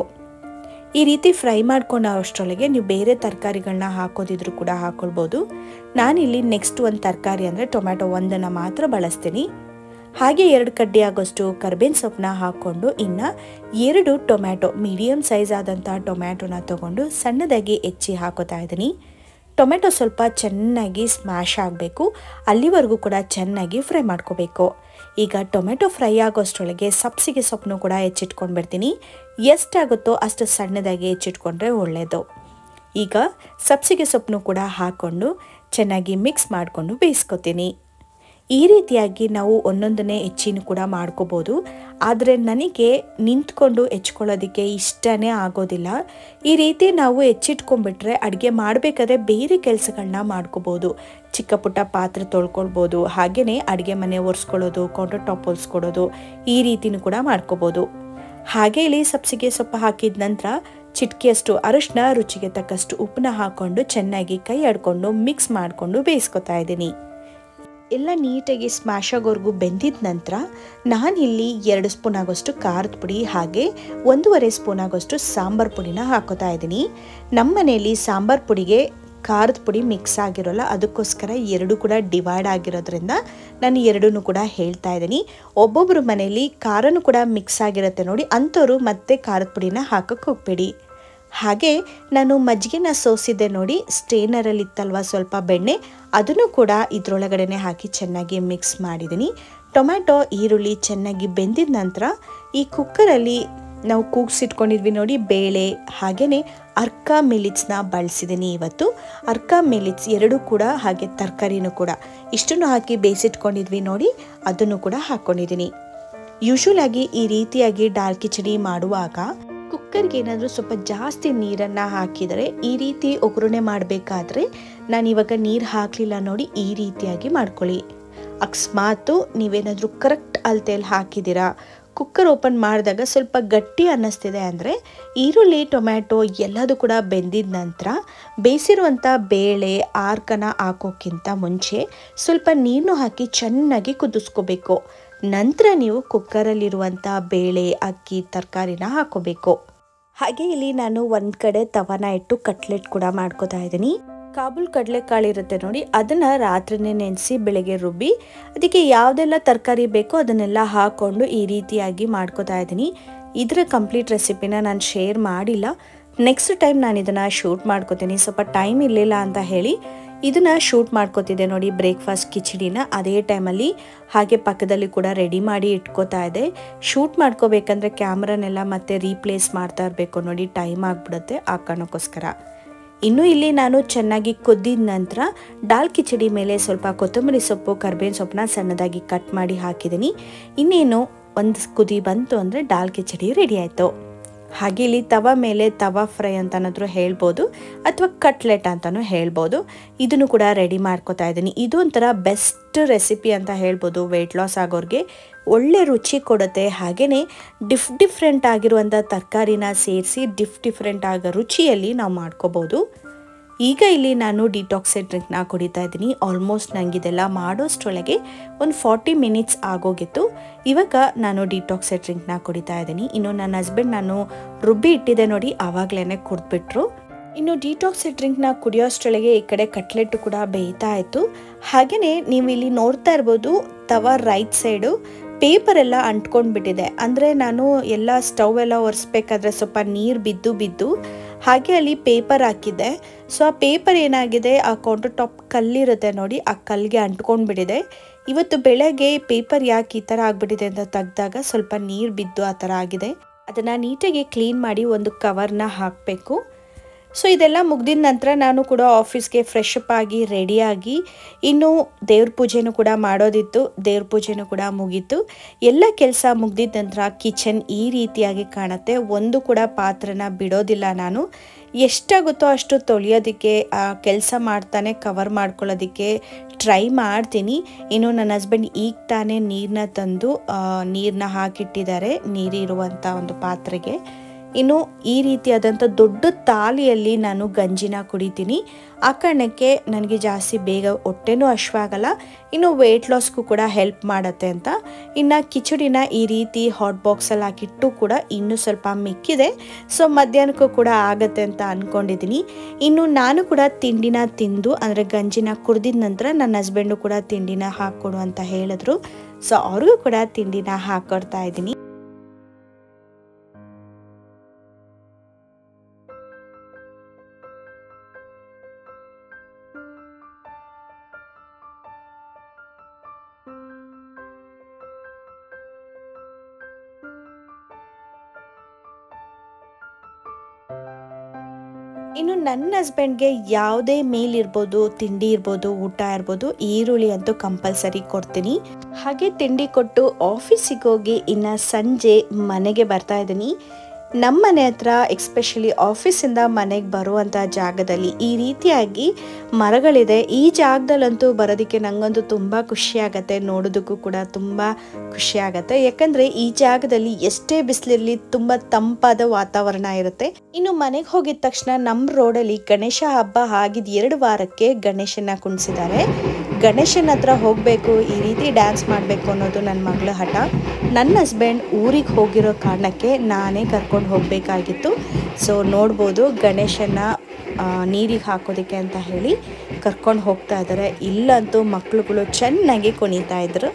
ಈ ರೀತಿ ಫ್ರೈ ಮಾಡ್ಕೊಂಡು ಅಷ್ಟರೊಳಗೆ ನೀವು ಬೇರೆ ತರಕಾರಿಗಳನ್ನ ಹಾಕೋದಿದ್ರು ಕೂಡ ಹಾಕೊಳ್ಬೋದು ನಾನಿಲ್ಲಿ ನೆಕ್ಸ್ಟ್ ಒಂದು ತರಕಾರಿ ಅಂದರೆ ಟೊಮ್ಯಾಟೊ ಒಂದನ್ನು ಮಾತ್ರ ಬಳಸ್ತೀನಿ ಹಾಗೆ ಎರಡು ಕಡ್ಡಿ ಆಗೋಷ್ಟು ಕರ್ಬೇವಿನ ಸೊಪ್ಪನ್ನ ಹಾಕ್ಕೊಂಡು ಇನ್ನು ಎರಡು ಟೊಮ್ಯಾಟೊ ಮೀಡಿಯಮ್ ಸೈಜ್ ಆದಂಥ ಟೊಮ್ಯಾಟೊನ ತೊಗೊಂಡು ಸಣ್ಣದಾಗಿ ಹೆಚ್ಚಿ ಹಾಕೋತಾ ಇದ್ದೀನಿ ಟೊಮೆಟೊ ಸ್ವಲ್ಪ ಚೆನ್ನಾಗಿ ಸ್ಮ್ಯಾಶ್ ಆಗಬೇಕು ಅಲ್ಲಿವರೆಗೂ ಕೂಡ ಚೆನ್ನಾಗಿ ಫ್ರೈ ಮಾಡ್ಕೋಬೇಕು ಈಗ ಟೊಮೆಟೊ ಫ್ರೈ ಆಗೋಷ್ಟರೊಳಗೆ ಸಬ್ಸಿಗೆ ಸೊಪ್ಪನ್ನು ಕೂಡ ಹೆಚ್ಚಿಟ್ಕೊಂಡ್ಬಿಡ್ತೀನಿ ಎಷ್ಟಾಗುತ್ತೋ ಅಷ್ಟು ಸಣ್ಣದಾಗಿ ಹೆಚ್ಚಿಟ್ಕೊಂಡ್ರೆ ಒಳ್ಳೆಯದು ಈಗ ಸಬ್ಸಿಗೆ ಸೊಪ್ಪನ್ನು ಕೂಡ ಹಾಕ್ಕೊಂಡು ಚೆನ್ನಾಗಿ ಮಿಕ್ಸ್ ಮಾಡಿಕೊಂಡು ಬೇಯಿಸ್ಕೊತೀನಿ ಈ ರೀತಿಯಾಗಿ ನಾವು ಒಂದೊಂದನ್ನೇ ಹೆಚ್ಚಿನ ಕೂಡ ಮಾಡ್ಕೋಬೋದು ಆದರೆ ನನಗೆ ನಿಂತ್ಕೊಂಡು ಹೆಚ್ಕೊಳ್ಳೋದಕ್ಕೆ ಇಷ್ಟನೇ ಆಗೋದಿಲ್ಲ ಈ ರೀತಿ ನಾವು ಹೆಚ್ಚಿಟ್ಕೊಂಡ್ಬಿಟ್ರೆ ಅಡುಗೆ ಮಾಡಬೇಕಾದ್ರೆ ಬೇರೆ ಕೆಲಸಗಳನ್ನ ಮಾಡ್ಕೋಬೋದು ಚಿಕ್ಕ ಪುಟ್ಟ ಪಾತ್ರೆ ತೊಳ್ಕೊಳ್ಬೋದು ಹಾಗೆಯೇ ಅಡುಗೆ ಮನೆ ಒರೆಸ್ಕೊಳ್ಳೋದು ಕೌಂಟರ್ ಟಾಪ್ ಹೊಲ್ಸ್ಕೊಡೋದು ಈ ರೀತಿನೂ ಕೂಡ ಮಾಡ್ಕೋಬೋದು ಹಾಗೆ ಇಲ್ಲಿ ಸಬ್ಸಿಗೆ ಸೊಪ್ಪು ಹಾಕಿದ ನಂತರ ಚಿಟಕಿಯಷ್ಟು ಅರಿಶಿನ ರುಚಿಗೆ ತಕ್ಕಷ್ಟು ಉಪ್ಪನ್ನ ಹಾಕ್ಕೊಂಡು ಚೆನ್ನಾಗಿ ಕೈ ಆಡ್ಕೊಂಡು ಮಿಕ್ಸ್ ಮಾಡಿಕೊಂಡು ಬೇಯಿಸ್ಕೊತಾ ಇದ್ದೀನಿ ಎಲ್ಲ ನೀಟಾಗಿ ಸ್ಮ್ಯಾಶ್ ಆಗೋವರೆಗೂ ಬೆಂದಿದ ನಂತರ ನಾನಿಲ್ಲಿ ಎರಡು ಸ್ಪೂನ್ ಆಗೋಷ್ಟು ಖಾರದ ಪುಡಿ ಹಾಗೆ ಒಂದೂವರೆ ಸ್ಪೂನ್ ಆಗೋಷ್ಟು ಸಾಂಬಾರು ಪುಡಿನ ಹಾಕೋತಾ ಇದ್ದೀನಿ ನಮ್ಮ ಮನೆಯಲ್ಲಿ ಸಾಂಬಾರು ಪುಡಿಗೆ ಖಾರದ ಪುಡಿ ಮಿಕ್ಸ್ ಆಗಿರೋಲ್ಲ ಅದಕ್ಕೋಸ್ಕರ ಎರಡು ಕೂಡ ಡಿವೈಡ್ ಆಗಿರೋದ್ರಿಂದ ನಾನು ಎರಡೂ ಕೂಡ ಹೇಳ್ತಾ ಇದ್ದೀನಿ ಒಬ್ಬೊಬ್ಬರು ಮನೆಯಲ್ಲಿ ಖಾರನೂ ಕೂಡ ಮಿಕ್ಸ್ ಆಗಿರುತ್ತೆ ನೋಡಿ ಅಂಥವ್ರು ಮತ್ತೆ ಖಾರದ ಪುಡಿನ ಹಾಕಕ್ಕೆ ಹೋಗಬೇಡಿ ಹಾಗೆ ನಾನು ಮಜ್ಜಿಗೆನ ಸೋಸಿದ್ದೆ ನೋಡಿ ಸ್ಟೇನರಲ್ಲಿ ಇತ್ತಲ್ವ ಸ್ವಲ್ಪ ಬೆಣ್ಣೆ ಅದನ್ನು ಕೂಡ ಇದರೊಳಗಡೆನೆ ಹಾಕಿ ಚೆನ್ನಾಗಿ ಮಿಕ್ಸ್ ಮಾಡಿದ್ದೀನಿ ಟೊಮ್ಯಾಟೊ ಈರುಳ್ಳಿ ಚೆನ್ನಾಗಿ ಬೆಂದಿದ ನಂತರ ಈ ಕುಕ್ಕರಲ್ಲಿ ನಾವು ಕೂಗ್ಸಿಟ್ಕೊಂಡಿದ್ವಿ ನೋಡಿ ಬೇಳೆ ಹಾಗೆಯೇ ಅರ್ಕ ಮಿಲಿಟ್ಸ್ನ ಬಳಸಿದ್ದೀನಿ ಇವತ್ತು ಅರ್ಕ ಮಿಲಿಟ್ಸ್ ಎರಡೂ ಕೂಡ ಹಾಗೆ ತರಕಾರಿನೂ ಕೂಡ ಇಷ್ಟನ್ನು ಹಾಕಿ ಬೇಯಿಸಿಟ್ಕೊಂಡಿದ್ವಿ ನೋಡಿ ಅದನ್ನು ಕೂಡ ಹಾಕ್ಕೊಂಡಿದ್ದೀನಿ ಯೂಶುವಲ್ ಆಗಿ ಈ ರೀತಿಯಾಗಿ ದಾಲ್ ಕಿಚಡಿ ಮಾಡುವಾಗ ಕುಕ್ಕರ್ಗೆ ಏನಾದರೂ ಸ್ವಲ್ಪ ಜಾಸ್ತಿ ನೀರನ್ನು ಹಾಕಿದರೆ ಈ ರೀತಿ ಒಗ್ಗರಣೆ ಮಾಡಬೇಕಾದ್ರೆ ನಾನು ಇವಾಗ ನೀರು ಹಾಕಲಿಲ್ಲ ನೋಡಿ ಈ ರೀತಿಯಾಗಿ ಮಾಡ್ಕೊಳ್ಳಿ ಅಕಸ್ಮಾತು ನೀವೇನಾದರೂ ಕರೆಕ್ಟ್ ಅಳತೆಯಲ್ಲಿ ಹಾಕಿದ್ದೀರಾ ಕುಕ್ಕರ್ ಓಪನ್ ಮಾಡಿದಾಗ ಸ್ವಲ್ಪ ಗಟ್ಟಿ ಅನ್ನಿಸ್ತಿದೆ ಅಂದರೆ ಈರುಳ್ಳಿ ಟೊಮ್ಯಾಟೊ ಎಲ್ಲದೂ ಕೂಡ ಬೆಂದಿದ ನಂತರ ಬೇಯಿಸಿರುವಂಥ ಬೇಳೆ ಆರ್ಕನ ಹಾಕೋಕ್ಕಿಂತ ಮುಂಚೆ ಸ್ವಲ್ಪ ನೀರನ್ನು ಹಾಕಿ ಚೆನ್ನಾಗಿ ಕುದಿಸ್ಕೋಬೇಕು ನಂತರ ನೀವು ಕುಕ್ಕರಲ್ಲಿರುವಂಥ ಬೇಳೆ ಅಕ್ಕಿ ತರಕಾರಿನ ಹಾಕೋಬೇಕು ಹಾಗೆ ಇಲ್ಲಿ ನಾನು ಒಂದು ಕಡೆ ತವನ ಇಟ್ಟು ಕಟ್ಲೆಟ್ ಕೂಡ ಮಾಡ್ಕೋತಾ ಇದ್ದೀನಿ ಕಾಬೂಲ್ ಕಡಲೆಕಾಳು ಇರುತ್ತೆ ನೋಡಿ ಅದನ್ನು ರಾತ್ರಿನೇ ನೆನೆಸಿ ಬೆಳಗ್ಗೆ ರುಬ್ಬಿ ಅದಕ್ಕೆ ಯಾವುದೆಲ್ಲ ತರಕಾರಿ ಬೇಕೋ ಅದನ್ನೆಲ್ಲ ಹಾಕ್ಕೊಂಡು ಈ ರೀತಿಯಾಗಿ ಮಾಡ್ಕೋತಾ ಇದ್ದೀನಿ ಇದರ ಕಂಪ್ಲೀಟ್ ರೆಸಿಪಿನ ನಾನು ಶೇರ್ ಮಾಡಿಲ್ಲ ನೆಕ್ಸ್ಟ್ ಟೈಮ್ ನಾನು ಇದನ್ನು ಶೂಟ್ ಮಾಡ್ಕೋತೀನಿ ಸ್ವಲ್ಪ ಟೈಮ್ ಇರಲಿಲ್ಲ ಅಂತ ಹೇಳಿ ಇದನ್ನು ಶೂಟ್ ಮಾಡ್ಕೋತಿದ್ದೆ ನೋಡಿ ಬ್ರೇಕ್ಫಾಸ್ಟ್ ಕಿಚಡಿನ ಅದೇ ಟೈಮಲ್ಲಿ ಹಾಗೆ ಪಕ್ಕದಲ್ಲಿ ಕೂಡ ರೆಡಿ ಮಾಡಿ ಇಟ್ಕೋತಾ ಇದೆ ಶೂಟ್ ಮಾಡ್ಕೋಬೇಕಂದ್ರೆ ಕ್ಯಾಮ್ರನೆಲ್ಲ ಮತ್ತೆ ರೀಪ್ಲೇಸ್ ಮಾಡ್ತಾ ಇರಬೇಕು ನೋಡಿ ಟೈಮ್ ಆಗಿಬಿಡುತ್ತೆ ಆ ಕಾರಣಕ್ಕೋಸ್ಕರ ಇನ್ನು ಇಲ್ಲಿ ನಾನು ಚೆನ್ನಾಗಿ ಕುದ್ದಿದ ನಂತರ ದಾಲ್ ಕಿಚಡಿ ಮೇಲೆ ಸ್ವಲ್ಪ ಕೊತ್ತಂಬರಿ ಸೊಪ್ಪು ಕರ್ಬೇವಿನ ಸೊಪ್ಪನ್ನ ಸಣ್ಣದಾಗಿ ಕಟ್ ಮಾಡಿ ಹಾಕಿದ್ದೀನಿ ಇನ್ನೇನು ಒಂದು ಕುದಿ ಬಂತು ಅಂದರೆ ದಾಲ್ ಕಿಚಡಿ ರೆಡಿ ಆಯಿತು ಹಾಗೆ ಇಲ್ಲಿ ತವ ಮೇಲೆ ತವಾ ಫ್ರೈ ಅಂತನಾದರೂ ಹೇಳ್ಬೋದು ಅಥವಾ ಕಟ್ಲೆಟ್ ಅಂತಲೂ ಹೇಳ್ಬೋದು ಇದನ್ನು ಕೂಡ ರೆಡಿ ಮಾಡ್ಕೋತಾ ಇದ್ದೀನಿ ಇದು ಒಂಥರ ಬೆಸ್ಟ್ ರೆಸಿಪಿ ಅಂತ ಹೇಳ್ಬೋದು ವೆಯ್ಟ್ ಲಾಸ್ ಆಗೋರಿಗೆ ಒಳ್ಳೆ ರುಚಿ ಕೊಡುತ್ತೆ ಹಾಗೆಯೇ ಡಿಫ್ ಡಿಫ್ರೆಂಟ್ ಆಗಿರುವಂಥ ತರಕಾರಿನ ಸೇರಿಸಿ ಡಿಫ್ ಡಿಫ್ರೆಂಟ್ ಆಗೋ ರುಚಿಯಲ್ಲಿ ನಾವು ಮಾಡ್ಕೋಬೋದು ಈಗ ಇಲ್ಲಿ ನಾನು ಡಿಟಾಕ್ಸೆಡ್ ಡ್ರಿಂಕ್ನ ಕುಡಿತಾ ಇದ್ದೀನಿ ಆಲ್ಮೋಸ್ಟ್ ನನಗೆ ಇದೆಲ್ಲ ಮಾಡೋಷ್ಟರೊಳಗೆ ಒಂದು ಫಾರ್ಟಿ ಮಿನಿಟ್ಸ್ ಆಗೋಗಿತ್ತು ಇವಾಗ ನಾನು ಡಿಟಾಕ್ಸೆಡ್ ಡ್ರಿಂಕ್ನ ಕುಡಿತಾ ಇದ್ದೀನಿ ಇನ್ನು ನನ್ನ ಹಸ್ಬೆಂಡ್ ನಾನು ರುಬ್ಬಿ ಇಟ್ಟಿದ್ದೆ ನೋಡಿ ಆವಾಗಲೇ ಕುಡಿದ್ಬಿಟ್ರು ಇನ್ನು ಡಿಟಾಕ್ಸಿಡ್ ಡ್ರಿಂಕ್ನ ಕುಡಿಯೋಷ್ಟರೊಳಗೆ ಈ ಕಡೆ ಕಟ್ಲೆಟ್ ಕೂಡ ಬೇಯ್ತಾ ಇತ್ತು ಹಾಗೆಯೇ ನೀವು ಇಲ್ಲಿ ನೋಡ್ತಾ ಇರ್ಬೋದು ತವ ರೈಟ್ ಸೈಡು ಪೇಪರ್ ಎಲ್ಲ ಅಂಟ್ಕೊಂಡು ಬಿಟ್ಟಿದೆ ಅಂದರೆ ನಾನು ಎಲ್ಲ ಸ್ಟವ್ ಎಲ್ಲ ಒರೆಸ್ಬೇಕಾದ್ರೆ ಸ್ವಲ್ಪ ನೀರು ಬಿದ್ದು ಬಿದ್ದು ಹಾಗೆ ಅಲ್ಲಿ ಪೇಪರ್ ಹಾಕಿದ್ದೆ ಸೊ ಆ ಪೇಪರ್ ಏನಾಗಿದೆ ಆ ಕೌಂಟರ್ ಟಾಪ್ ಕಲ್ಲಿರುತ್ತೆ ನೋಡಿ ಆ ಕಲ್ಲಿಗೆ ಅಂಟ್ಕೊಂಡು ಬಿಟ್ಟಿದೆ ಇವತ್ತು ಬೆಳಗ್ಗೆ ಪೇಪರ್ ಯಾಕೆ ಈ ಥರ ಆಗಿಬಿಟ್ಟಿದೆ ಅಂತ ತೆಗ್ದಾಗ ಸ್ವಲ್ಪ ನೀರು ಬಿದ್ದು ಆ ಥರ ಆಗಿದೆ ಅದನ್ನು ನೀಟಾಗಿ ಕ್ಲೀನ್ ಮಾಡಿ ಒಂದು ಕವರ್ನ ಹಾಕಬೇಕು ಸೊ ಇದೆಲ್ಲ ಮುಗ್ದಿದ ನಂತರ ನಾನು ಕೂಡ ಆಫೀಸ್ಗೆ ಫ್ರೆಶ್ ಅಪ್ ಆಗಿ ರೆಡಿಯಾಗಿ ಇನ್ನು ದೇವ್ರ ಪೂಜೆನೂ ಕೂಡ ಮಾಡೋದಿತ್ತು ದೇವ್ರ ಪೂಜೆನೂ ಕೂಡ ಮುಗೀತು ಎಲ್ಲ ಕೆಲಸ ಮುಗ್ದಿದ ನಂತರ ಕಿಚನ್ ಈ ರೀತಿಯಾಗಿ ಕಾಣುತ್ತೆ ಒಂದು ಕೂಡ ಪಾತ್ರನ ಬಿಡೋದಿಲ್ಲ ನಾನು ಎಷ್ಟಾಗುತ್ತೋ ಅಷ್ಟು ತೊಳೆಯೋದಕ್ಕೆ ಕೆಲಸ ಮಾಡ್ತಾನೆ ಕವರ್ ಮಾಡ್ಕೊಳ್ಳೋದಕ್ಕೆ ಟ್ರೈ ಮಾಡ್ತೀನಿ ಇನ್ನು ನನ್ನ ಹಸ್ಬೆಂಡ್ ಈಗ ತಾನೇ ನೀರನ್ನ ತಂದು ನೀರನ್ನ ಹಾಕಿಟ್ಟಿದ್ದಾರೆ ನೀರಿರುವಂಥ ಒಂದು ಪಾತ್ರೆಗೆ ಇನ್ನು ಈ ರೀತಿಯಾದಂಥ ದೊಡ್ಡ ತಾಲಿಯಲ್ಲಿ ನಾನು ಗಂಜಿನ ಕುಡಿತೀನಿ ಆ ಕಾರಣಕ್ಕೆ ನನಗೆ ಜಾಸ್ತಿ ಬೇಗ ಹೊಟ್ಟೆನೂ ಹಶ್ವಾಗಲ್ಲ ಇನ್ನು ವೆಯ್ಟ್ ಲಾಸ್ಗೂ ಕೂಡ ಹೆಲ್ಪ್ ಮಾಡುತ್ತೆ ಅಂತ ಇನ್ನು ಕಿಚಡಿನ ಈ ರೀತಿ ಹಾಟ್ ಬಾಕ್ಸಲ್ಲಿ ಹಾಕಿಟ್ಟು ಕೂಡ ಇನ್ನೂ ಸ್ವಲ್ಪ ಮಿಕ್ಕಿದೆ ಸೊ ಮಧ್ಯಾಹ್ನಕ್ಕೂ ಕೂಡ ಆಗತ್ತೆ ಅಂತ ಅಂದ್ಕೊಂಡಿದ್ದೀನಿ ಇನ್ನು ನಾನು ಕೂಡ ತಿಂಡಿನ ತಿಂದು ಅಂದರೆ ಗಂಜಿನ ಕುಡ್ದಿದ ನಂತರ ನನ್ನ ಹಸ್ಬೆಂಡು ಕೂಡ ತಿಂಡಿನ ಹಾಕ್ಕೊಡು ಅಂತ ಹೇಳಿದ್ರು ಸೊ ಅವ್ರಿಗೂ ಕೂಡ ತಿಂಡಿನ ಹಾಕ್ಕೊಡ್ತಾ ಇದ್ದೀನಿ ಇನ್ನು ನನ್ನ ಹಸ್ಬೆಂಡ್ಗೆ ಯಾವುದೇ ಮೀಲ್ ಇರ್ಬೋದು ತಿಂಡಿ ಇರ್ಬೋದು ಊಟ ಇರ್ಬೋದು ಈರುಳ್ಳಿ ಅಂತೂ ಕಂಪಲ್ಸರಿ ಕೊಡ್ತೀನಿ ಹಾಗೆ ತಿಂಡಿ ಕೊಟ್ಟು ಆಫೀಸಿಗೆ ಹೋಗಿ ಇನ್ನು ಸಂಜೆ ಮನೆಗೆ ಬರ್ತಾ ಇದ್ದೀನಿ ನಮ್ಮ ಮನೆ ಹತ್ರ ಎಕ್ಸ್ಪೆಷಲಿ ಆಫೀಸಿಂದ ಮನೆಗೆ ಬರುವಂಥ ಜಾಗದಲ್ಲಿ ಈ ರೀತಿಯಾಗಿ ಮರಗಳಿದೆ ಈ ಜಾಗದಲ್ಲಂತೂ ಬರೋದಕ್ಕೆ ನನಗಂತೂ ತುಂಬ ಖುಷಿ ಆಗುತ್ತೆ ನೋಡೋದಕ್ಕೂ ಕೂಡ ತುಂಬ ಖುಷಿ ಆಗುತ್ತೆ ಯಾಕಂದರೆ ಈ ಜಾಗದಲ್ಲಿ ಎಷ್ಟೇ ಬಿಸಿಲಿರಲಿ ತುಂಬ ತಂಪಾದ ವಾತಾವರಣ ಇರುತ್ತೆ ಇನ್ನು ಮನೆಗೆ ಹೋಗಿದ ತಕ್ಷಣ ನಮ್ಮ ರೋಡಲ್ಲಿ ಗಣೇಶ ಹಬ್ಬ ಆಗಿದ ಎರಡು ವಾರಕ್ಕೆ ಗಣೇಶನ ಕುಣಿಸಿದ್ದಾರೆ ಗಣೇಶನ ಹತ್ರ ಹೋಗಬೇಕು ಈ ರೀತಿ ಡ್ಯಾನ್ಸ್ ಮಾಡಬೇಕು ಅನ್ನೋದು ನನ್ನ ಮಗಳ ಹಠ ನನ್ನ ಹಸ್ಬೆಂಡ್ ಊರಿಗೆ ಹೋಗಿರೋ ಕಾರಣಕ್ಕೆ ನಾನೇ ಕರ್ಕೊಂಡು ಹೋಗಬೇಕಾಗಿತ್ತು ಸೊ ನೋಡ್ಬೋದು ಗಣೇಶನ ನೀರಿಗೆ ಹಾಕೋದಕ್ಕೆ ಅಂತ ಹೇಳಿ ಕರ್ಕೊಂಡು ಹೋಗ್ತಾ ಇದ್ದಾರೆ ಇಲ್ಲಂತೂ ಮಕ್ಕಳುಗಳು ಚೆನ್ನಾಗಿ ಕುಣಿತಾ ಇದ್ರು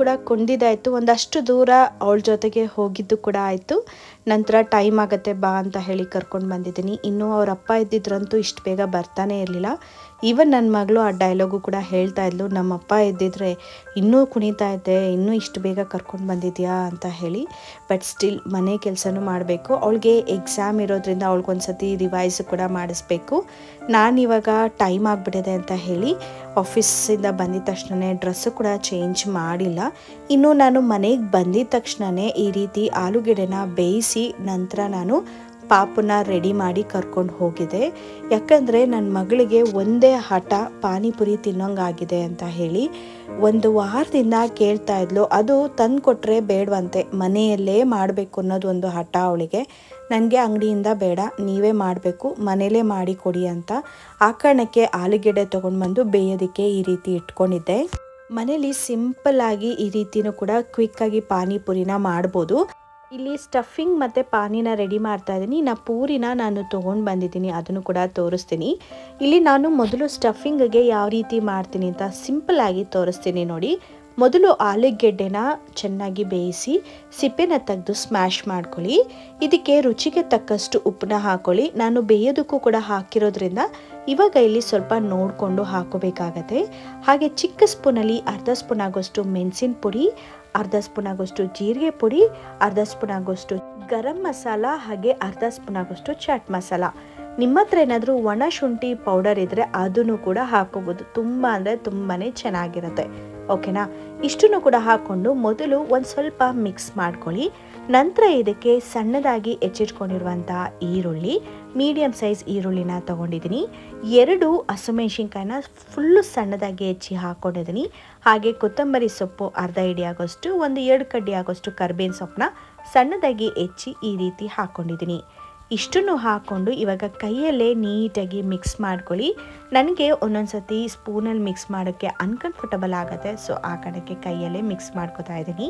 ಕೂಡ ಕುಂದಿದ್ದಾಯಿತು ಒಂದಷ್ಟು ದೂರ ಅವಳ ಜೊತೆಗೆ ಹೋಗಿದ್ದು ಕೂಡ ಆಯಿತು ನಂತರ ಟೈಮ್ ಆಗುತ್ತೆ ಬಾ ಅಂತ ಹೇಳಿ ಕರ್ಕೊಂಡು ಬಂದಿದ್ದೀನಿ ಇನ್ನೂ ಅವ್ರ ಅಪ್ಪ ಇದ್ದಿದ್ರಂತೂ ಇಷ್ಟು ಬೇಗ ಬರ್ತಾನೆ ಇರಲಿಲ್ಲ ಈವನ್ ನನ್ನ ಮಗಳು ಆ ಡೈಲಾಗು ಕೂಡ ಹೇಳ್ತಾ ಇದ್ಲು ನಮ್ಮಪ್ಪ ಇದ್ದಿದ್ರೆ ಇನ್ನೂ ಕುಣಿತಾ ಇದ್ದೆ ಇನ್ನೂ ಇಷ್ಟು ಬೇಗ ಕರ್ಕೊಂಡು ಬಂದಿದ್ಯಾ ಅಂತ ಹೇಳಿ ಬಟ್ ಸ್ಟಿಲ್ ಮನೆ ಕೆಲಸನೂ ಮಾಡಬೇಕು ಅವಳಿಗೆ ಎಕ್ಸಾಮ್ ಇರೋದ್ರಿಂದ ಅವಳಿಗೊಂದ್ಸತಿ ರಿವೈಸ್ ಕೂಡ ಮಾಡಿಸ್ಬೇಕು ನಾನಿವಾಗ ಟೈಮ್ ಆಗಿಬಿಟ್ಟಿದೆ ಅಂತ ಹೇಳಿ ಆಫೀಸಿಂದ ಬಂದಿದ ತಕ್ಷಣವೇ ಡ್ರೆಸ್ಸು ಕೂಡ ಚೇಂಜ್ ಮಾಡಿಲ್ಲ ಇನ್ನು ನಾನು ಮನೆಗೆ ಬಂದಿದ ತಕ್ಷಣವೇ ಈ ರೀತಿ ಆಲೂಗೆಡ್ಡೆನ ಬೇಯಿಸಿ ನಂತರ ನಾನು ಪಾಪನ ರೆಡಿ ಮಾಡಿ ಕರ್ಕೊಂಡು ಹೋಗಿದೆ ಯಾಕಂದರೆ ನನ್ನ ಮಗಳಿಗೆ ಒಂದೇ ಹಠ ಪಾನಿಪುರಿ ತಿನ್ನೋಂಗಾಗಿದೆ ಅಂತ ಹೇಳಿ ಒಂದು ವಾರದಿಂದ ಕೇಳ್ತಾ ಇದ್ಲು ಅದು ತಂದು ಕೊಟ್ಟರೆ ಬೇಡವಂತೆ ಮನೆಯಲ್ಲೇ ಮಾಡಬೇಕು ಅನ್ನೋದು ಒಂದು ಹಠ ಅವಳಿಗೆ ನನಗೆ ಅಂಗಡಿಯಿಂದ ಬೇಡ ನೀವೇ ಮಾಡಬೇಕು ಮನೇಲೇ ಮಾಡಿ ಕೊಡಿ ಅಂತ ಆ ಕಾರಣಕ್ಕೆ ಆಲೂಗೆಡ್ಡೆ ತೊಗೊಂಡು ಬಂದು ಬೇಯೋದಕ್ಕೆ ಈ ರೀತಿ ಇಟ್ಕೊಂಡಿದ್ದೆ ಮನೇಲಿ ಸಿಂಪಲ್ ಆಗಿ ಈ ರೀತಿನೂ ಕೂಡ ಕ್ವಿಕ್ಕಾಗಿ ಪಾನಿಪುರಿನ ಮಾಡ್ಬೋದು ಇಲ್ಲಿ ಸ್ಟಫಿಂಗ್ ಮತ್ತು ಪಾನಿನ ರೆಡಿ ಮಾಡ್ತಾ ಇದ್ದೀನಿ ನಾ ಪೂರಿನ ನಾನು ತೊಗೊಂಡು ಬಂದಿದ್ದೀನಿ ಅದನ್ನು ಕೂಡ ತೋರಿಸ್ತೀನಿ ಇಲ್ಲಿ ನಾನು ಮೊದಲು ಸ್ಟಫಿಂಗ್ಗೆ ಯಾವ ರೀತಿ ಮಾಡ್ತೀನಿ ಅಂತ ಸಿಂಪಲ್ ಆಗಿ ತೋರಿಸ್ತೀನಿ ನೋಡಿ ಮೊದಲು ಆಲೂಗೆಡ್ಡೆನ ಚೆನ್ನಾಗಿ ಬೇಯಿಸಿ ಸಿಪ್ಪೆನ ತೆಗೆದು ಸ್ಮ್ಯಾಶ್ ಮಾಡ್ಕೊಳ್ಳಿ ಇದಕ್ಕೆ ರುಚಿಗೆ ತಕ್ಕಷ್ಟು ಉಪ್ಪನ್ನ ಹಾಕೊಳ್ಳಿ ನಾನು ಬೇಯೋದಕ್ಕೂ ಕೂಡ ಹಾಕಿರೋದ್ರಿಂದ ಇವಾಗ ಇಲ್ಲಿ ಸ್ವಲ್ಪ ನೋಡಿಕೊಂಡು ಹಾಕೋಬೇಕಾಗತ್ತೆ ಹಾಗೆ ಚಿಕ್ಕ ಸ್ಪೂನಲ್ಲಿ ಅರ್ಧ ಸ್ಪೂನ್ ಆಗೋಷ್ಟು ಮೆಣಸಿನ ಪುಡಿ ಅರ್ಧ ಸ್ಪೂನ್ ಆಗೋಷ್ಟು ಜೀರಿಗೆ ಪುಡಿ ಅರ್ಧ ಸ್ಪೂನ್ ಆಗೋಷ್ಟು ಗರಂ ಮಸಾಲ ಹಾಗೆ ಅರ್ಧ ಸ್ಪೂನ್ ಆಗೋಷ್ಟು ಚಾಟ್ ಮಸಾಲ ನಿಮ್ಮ ಹತ್ರ ಏನಾದರೂ ಒಣ ಶುಂಠಿ ಪೌಡರ್ ಇದ್ದರೆ ಅದನ್ನು ಕೂಡ ಹಾಕೋಬೋದು ತುಂಬ ಅಂದರೆ ತುಂಬಾ ಚೆನ್ನಾಗಿರುತ್ತೆ ಓಕೆನಾ ಇಷ್ಟನ್ನು ಕೂಡ ಹಾಕ್ಕೊಂಡು ಮೊದಲು ಒಂದು ಸ್ವಲ್ಪ ಮಿಕ್ಸ್ ಮಾಡ್ಕೊಳ್ಳಿ ನಂತರ ಇದಕ್ಕೆ ಸಣ್ಣದಾಗಿ ಹೆಚ್ಚಿಟ್ಕೊಂಡಿರುವಂಥ ಈರುಳ್ಳಿ ಮೀಡಿಯಮ್ ಸೈಜ್ ಈರುಳ್ಳಿನ ತೊಗೊಂಡಿದ್ದೀನಿ ಎರಡು ಹಸಿಮೆಣ್ಸಿನ್ಕಾಯಿನ ಫುಲ್ಲು ಸಣ್ಣದಾಗಿ ಹೆಚ್ಚಿ ಹಾಕ್ಕೊಂಡಿದ್ದೀನಿ ಹಾಗೆ ಕೊತ್ತಂಬರಿ ಸೊಪ್ಪು ಅರ್ಧ ಇಡಿ ಆಗೋಷ್ಟು ಒಂದು ಎರಡು ಕಡ್ಡಿ ಆಗೋಷ್ಟು ಕರ್ಬೇವಿನ ಸೊಪ್ಪನ್ನ ಸಣ್ಣದಾಗಿ ಹೆಚ್ಚಿ ಈ ರೀತಿ ಹಾಕ್ಕೊಂಡಿದ್ದೀನಿ ಇಷ್ಟನ್ನು ಹಾಕ್ಕೊಂಡು ಇವಾಗ ಕೈಯಲ್ಲೇ ನೀಟಾಗಿ ಮಿಕ್ಸ್ ಮಾಡ್ಕೊಳ್ಳಿ ನನಗೆ ಒಂದೊಂದು ಸತಿ ಸ್ಪೂನಲ್ಲಿ ಮಿಕ್ಸ್ ಮಾಡೋಕ್ಕೆ ಅನ್ಕಂಫರ್ಟಬಲ್ ಆಗುತ್ತೆ ಸೊ ಆ ಕಡೆಗೆ ಕೈಯಲ್ಲೇ ಮಿಕ್ಸ್ ಮಾಡ್ಕೊತಾ ಇದ್ದೀನಿ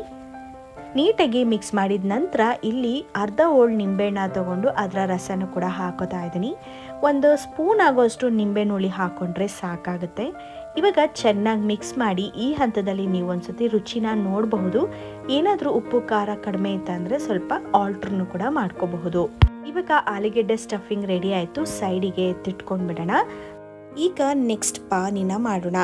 ನೀಟಾಗಿ ಮಿಕ್ಸ್ ಮಾಡಿದ ನಂತರ ಇಲ್ಲಿ ಅರ್ಧ ಓಲ್ಡ್ ನಿಂಬೆಹಣ್ಣ ತೊಗೊಂಡು ಅದರ ರಸನೂ ಕೂಡ ಹಾಕೋತಾ ಇದ್ದೀನಿ ಒಂದು ಸ್ಪೂನ್ ಆಗೋಷ್ಟು ನಿಂಬೆಹುಳಿ ಹಾಕ್ಕೊಂಡ್ರೆ ಸಾಕಾಗುತ್ತೆ ಇವಾಗ ಚೆನ್ನಾಗಿ ಮಿಕ್ಸ್ ಮಾಡಿ ಈ ಹಂತದಲ್ಲಿ ನೀವು ಒಂದ್ಸತಿ ರುಚಿನ ನೋಡಬಹುದು ಏನಾದರೂ ಉಪ್ಪು ಖಾರ ಕಡಿಮೆ ಇತ್ತಂದರೆ ಸ್ವಲ್ಪ ಆಲ್ಟ್ರನ್ನು ಕೂಡ ಮಾಡ್ಕೋಬಹುದು ಇವಾಗ ಆಲೂಗೆಡ್ಡೆ ಸ್ಟಫಿಂಗ್ ರೆಡಿ ಆಯಿತು ಸೈಡಿಗೆ ಎತ್ತಿಟ್ಕೊಂಡು ಬಿಡೋಣ ಈಗ ನೆಕ್ಸ್ಟ್ ಪಾನಿನ ಮಾಡೋಣ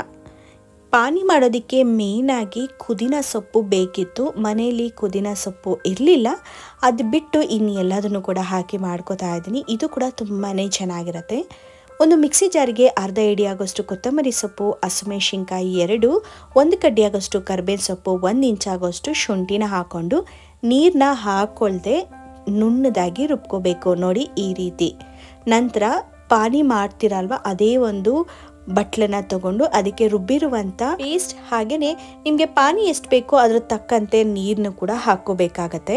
ಪಾನಿ ಮಾಡೋದಕ್ಕೆ ಮೇಯ್ನಾಗಿ ಕುದಿನ ಸೊಪ್ಪು ಬೇಕಿತ್ತು ಮನೆಯಲ್ಲಿ ಕುದಿನ ಸೊಪ್ಪು ಇರಲಿಲ್ಲ ಅದು ಬಿಟ್ಟು ಇನ್ನು ಎಲ್ಲದನ್ನು ಕೂಡ ಹಾಕಿ ಮಾಡ್ಕೋತಾ ಇದ್ದೀನಿ ಇದು ಕೂಡ ತುಂಬಾ ಚೆನ್ನಾಗಿರುತ್ತೆ ಒಂದು ಮಿಕ್ಸಿ ಜಾರಿಗೆ ಅರ್ಧ ಇಡಿ ಆಗೋಷ್ಟು ಕೊತ್ತಂಬರಿ ಸೊಪ್ಪು ಹಸಿಮೆಣ್ಸಿನ್ಕಾಯಿ ಎರಡು ಒಂದು ಕಡ್ಡಿ ಆಗೋಷ್ಟು ಕರ್ಬೇವಿನ ಸೊಪ್ಪು ಒಂದು ಇಂಚ್ ಆಗೋಷ್ಟು ಶುಂಠಿನ ಹಾಕ್ಕೊಂಡು ನೀರನ್ನ ಹಾಕ್ಕೊಳ್ದೆ ನುಣ್ಣದಾಗಿ ರುಬ್ಕೋಬೇಕು ನೋಡಿ ಈ ರೀತಿ ನಂತರ ಪಾನಿ ಮಾಡ್ತಿರಲ್ವ ಅದೇ ಒಂದು ಬಟ್ಲನ್ನ ತಗೊಂಡು ಅದಕ್ಕೆ ರುಬ್ಬಿರುವಂಥ ಪೇಸ್ಟ್ ಹಾಗೆಯೇ ನಿಮಗೆ ಪಾನಿ ಎಷ್ಟು ಬೇಕೋ ಅದ್ರ ತಕ್ಕಂತೆ ನೀರನ್ನು ಕೂಡ ಹಾಕ್ಕೋಬೇಕಾಗತ್ತೆ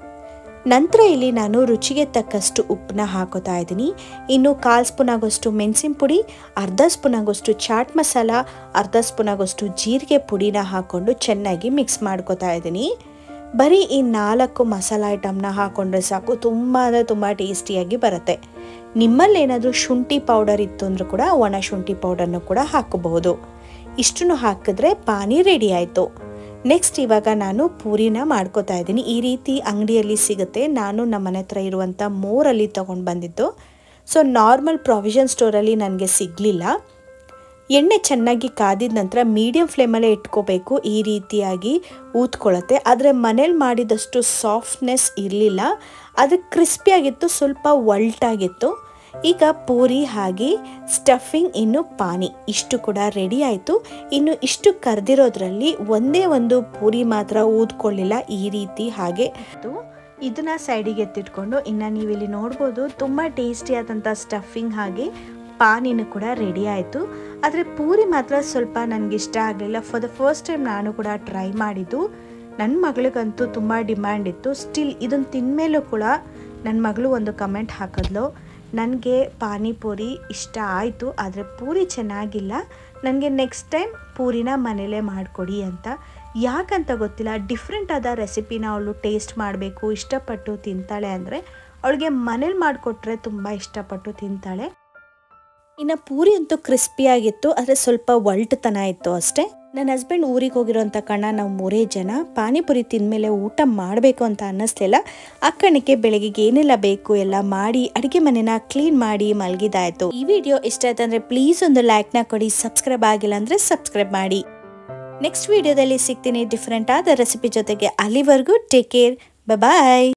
ನಂತರ ಇಲ್ಲಿ ನಾನು ರುಚಿಗೆ ತಕ್ಕಷ್ಟು ಉಪ್ಪನ್ನ ಹಾಕೋತಾ ಇದ್ದೀನಿ ಇನ್ನು ಕಾಲು ಸ್ಪೂನ್ ಆಗೋಷ್ಟು ಮೆಣಸಿನ ಪುಡಿ ಅರ್ಧ ಸ್ಪೂನ್ ಆಗೋಷ್ಟು ಚಾಟ್ ಮಸಾಲ ಅರ್ಧ ಸ್ಪೂನ್ ಆಗೋಷ್ಟು ಜೀರಿಗೆ ಪುಡಿನ ಹಾಕ್ಕೊಂಡು ಚೆನ್ನಾಗಿ ಮಿಕ್ಸ್ ಮಾಡ್ಕೋತಾ ಇದ್ದೀನಿ ಬರೀ ಈ ನಾಲ್ಕು ಮಸಾಲ ಐಟಮ್ನ ಹಾಕ್ಕೊಂಡ್ರೆ ಸಾಕು ತುಂಬ ಅಂದರೆ ತುಂಬ ಟೇಸ್ಟಿಯಾಗಿ ಬರುತ್ತೆ ನಿಮ್ಮಲ್ಲಿ ಏನಾದರೂ ಶುಂಠಿ ಪೌಡರ್ ಇತ್ತು ಅಂದರೂ ಕೂಡ ಒಣ ಶುಂಠಿ ಪೌಡರ್ನು ಕೂಡ ಹಾಕಬಹುದು ಇಷ್ಟನ್ನು ಹಾಕಿದ್ರೆ ಪಾನಿ ರೆಡಿ ಆಯಿತು ನೆಕ್ಸ್ಟ್ ಇವಾಗ ನಾನು ಪೂರಿನ ಮಾಡ್ಕೋತಾ ಇದ್ದೀನಿ ಈ ರೀತಿ ಅಂಗಡಿಯಲ್ಲಿ ಸಿಗುತ್ತೆ ನಾನು ನಮ್ಮ ಮನೆ ಹತ್ರ ಇರುವಂಥ ಮೋರಲ್ಲಿ ತೊಗೊಂಡು ಬಂದಿದ್ದು ಸೊ ನಾರ್ಮಲ್ ಪ್ರಾವಿಷನ್ ಸ್ಟೋರಲ್ಲಿ ನನಗೆ ಸಿಗಲಿಲ್ಲ ಎಣ್ಣೆ ಚೆನ್ನಾಗಿ ಕಾದಿದ ನಂತರ ಮೀಡಿಯಮ್ ಫ್ಲೇಮಲ್ಲೇ ಇಟ್ಕೋಬೇಕು ಈ ರೀತಿಯಾಗಿ ಊದ್ಕೊಳ್ಳುತ್ತೆ ಆದರೆ ಮನೇಲಿ ಮಾಡಿದಷ್ಟು ಸಾಫ್ಟ್ನೆಸ್ ಇರಲಿಲ್ಲ ಅದು ಕ್ರಿಸ್ಪಿಯಾಗಿತ್ತು ಸ್ವಲ್ಪ ಒಲ್ಟಾಗಿತ್ತು ಈಗ ಪೂರಿ ಹಾಗೆ ಸ್ಟಫಿಂಗ್ ಇನ್ನು ಪಾನಿ ಇಷ್ಟು ಕೂಡ ರೆಡಿ ಆಯಿತು ಇನ್ನು ಇಷ್ಟು ಕರೆದಿರೋದ್ರಲ್ಲಿ ಒಂದೇ ಒಂದು ಪೂರಿ ಮಾತ್ರ ಊದ್ಕೊಳ್ಳಿಲ್ಲ ಈ ರೀತಿ ಹಾಗೆ ಇದನ್ನ ಸೈಡಿಗೆ ಎತ್ತಿಟ್ಕೊಂಡು ಇನ್ನು ನೀವಿಲ್ಲಿ ನೋಡ್ಬೋದು ತುಂಬ ಟೇಸ್ಟಿಯಾದಂಥ ಸ್ಟಫಿಂಗ್ ಹಾಗೆ ಪಾನಿನೂ ಕೂಡ ರೆಡಿ ಆಯಿತು ಆದರೆ ಪೂರಿ ಮಾತ್ರ ಸ್ವಲ್ಪ ನನಗಿಷ್ಟ ಆಗಲಿಲ್ಲ ಫಾರ್ ದ ಫಸ್ಟ್ ಟೈಮ್ ನಾನು ಕೂಡ ಟ್ರೈ ಮಾಡಿದ್ದು ನನ್ನ ಮಗಳಿಗಂತೂ ತುಂಬ ಡಿಮ್ಯಾಂಡ್ ಇತ್ತು ಸ್ಟಿಲ್ ಇದನ್ನು ತಿಂದಮೇಲೂ ಕೂಡ ನನ್ನ ಮಗಳು ಒಂದು ಕಮೆಂಟ್ ಹಾಕಿದ್ಲು ನನಗೆ ಪಾನಿಪುರಿ ಇಷ್ಟ ಆಯಿತು ಆದರೆ ಪೂರಿ ಚೆನ್ನಾಗಿಲ್ಲ ನನಗೆ ನೆಕ್ಸ್ಟ್ ಟೈಮ್ ಪೂರಿನ ಮನೇಲೇ ಮಾಡಿಕೊಡಿ ಅಂತ ಯಾಕಂತ ಗೊತ್ತಿಲ್ಲ ಡಿಫ್ರೆಂಟ್ ಆದ ರೆಸಿಪಿನ ಅವಳು ಟೇಸ್ಟ್ ಮಾಡಬೇಕು ಇಷ್ಟಪಟ್ಟು ತಿಂತಾಳೆ ಅಂದರೆ ಅವಳಿಗೆ ಮನೇಲಿ ಮಾಡಿಕೊಟ್ರೆ ತುಂಬ ಇಷ್ಟಪಟ್ಟು ತಿಂತಾಳೆ ಇನ್ನು ಪೂರಿ ಅಂತೂ ಕ್ರಿಸ್ಪಿಯಾಗಿತ್ತು ಆದರೆ ಸ್ವಲ್ಪ ಒಲ್ಟತನ ಇತ್ತು ಅಷ್ಟೇ ನನ್ನ ಹಸ್ಬೆಂಡ್ ಊರಿಗೆ ಹೋಗಿರೋಂಥ ಕಣ್ಣ ನಾವು ಮೂರೇ ಜನ ಪಾನಿಪುರಿ ತಿಂದಮೇಲೆ ಊಟ ಮಾಡಬೇಕು ಅಂತ ಅನ್ನಿಸ್ಲಿಲ್ಲ ಅಕ್ಕಣಿಗೆ ಬೆಳಗ್ಗೆಗೆ ಏನೆಲ್ಲ ಬೇಕು ಎಲ್ಲ ಮಾಡಿ ಅಡುಗೆ ಮನೆನ ಕ್ಲೀನ್ ಮಾಡಿ ಮಲಗಿದಾಯ್ತು ಈ ವಿಡಿಯೋ ಇಷ್ಟ ಆಯ್ತಂದ್ರೆ ಪ್ಲೀಸ್ ಒಂದು ಲೈಕ್ನ ಕೊಡಿ ಸಬ್ಸ್ಕ್ರೈಬ್ ಆಗಿಲ್ಲ ಅಂದರೆ ಸಬ್ಸ್ಕ್ರೈಬ್ ಮಾಡಿ ನೆಕ್ಸ್ಟ್ ವಿಡಿಯೋದಲ್ಲಿ ಸಿಗ್ತೀನಿ ಡಿಫ್ರೆಂಟ್ ಆದ ರೆಸಿಪಿ ಜೊತೆಗೆ ಅಲ್ಲಿವರೆಗೂ ಟೇಕ್ ಕೇರ್ ಬಾಯ್